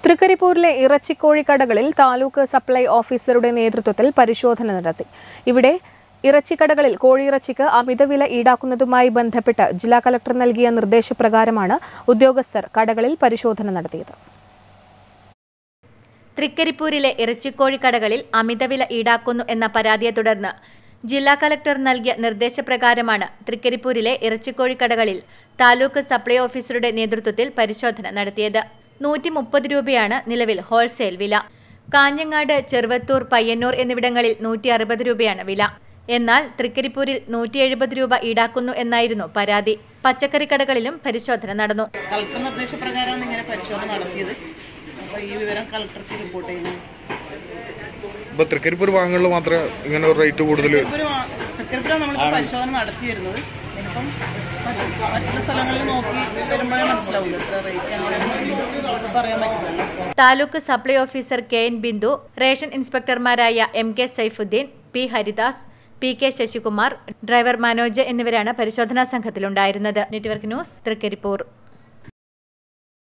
തൃക്കരിപ്പൂരിലെ ഇറച്ചിക്കോഴി കടകളിൽ താലൂക്ക് സപ്ലൈ ഓഫീസറുടെ നേതൃത്വത്തിൽ പരിശോധന നടത്തി ഇവിടെ ഇറച്ചിക്കടകളിൽ കോഴിയിറച്ചിക്ക് അമിതവില ഈടാക്കുന്നതുമായി ബന്ധപ്പെട്ട് ജില്ലാ കലക്ടർ നൽകിയ നിർദ്ദേശപ്രകാരമാണ് ഉദ്യോഗസ്ഥർ കടകളിൽ പരിശോധന നടത്തിയത് തൃക്കരിപ്പൂരിലെ ഇറച്ചിക്കോഴി കടകളിൽ അമിതവില ഈടാക്കുന്നു എന്ന പരാതിയെ തുടർന്ന് ജില്ലാ കലക്ടർ നൽകിയ നിർദ്ദേശപ്രകാരമാണ് തൃക്കരിപ്പൂരിലെ ഇറച്ചിക്കോഴി കടകളിൽ താലൂക്ക് സപ്ലൈ ഓഫീസറുടെ നേതൃത്വത്തിൽ പരിശോധന നടത്തിയത് നൂറ്റി മുപ്പത് രൂപയാണ് നിലവിൽ ഹോൾസെയിൽ വില കാഞ്ഞങ്ങാട് ചെറുവത്തൂർ പയ്യന്നൂർ എന്നിവിടങ്ങളിൽ നൂറ്റി അറുപത് രൂപയാണ് വില എന്നാൽ തൃക്കരിപ്പൂരിൽ നൂറ്റി എഴുപത് രൂപ ഈടാക്കുന്നു എന്നായിരുന്നു പരാതി പച്ചക്കറി കടകളിലും പരിശോധന നടന്നു കളക്ടർ നിർദ്ദേശപ്രകാരമാണ് ഇങ്ങനെ പരിശോധന നടത്തിയത് അപ്പോൾ ഈ വിവരം കളക്ടർക്ക് റിപ്പോർട്ട് ചെയ്യുന്നു ഇപ്പൊ തൃക്കരിപ്പൂർ ഭാഗങ്ങളിൽ മാത്രമേ ഇങ്ങനെ ഒരു റേറ്റ് കൂടുതൽ തൃക്കരിപ്പൂരാണ് നമ്മളിപ്പോൾ പരിശോധന നടത്തി വരുന്നത് ഇനിയിപ്പം മറ്റ് മറ്റുള്ള സ്ഥലങ്ങളിൽ നോക്കി വരുമ്പോഴേ മനസ്സിലാവുള്ളൂ ഇത്ര റേറ്റ് അങ്ങനെ പറയാൻ പറ്റില്ല taluk supply officer K N Bindu ration ഇൻസ്പെക്ടർമാരായ M K Saifuddin P Haridas P K Sasikumar driver Manoj എന്നിവരാണ് പരിശോധനാ സംഘത്തിലുണ്ടായിരുന്നത് നെറ്റ്വർക്ക് ന്യൂസ് തൃക്കരിപ്പൂർ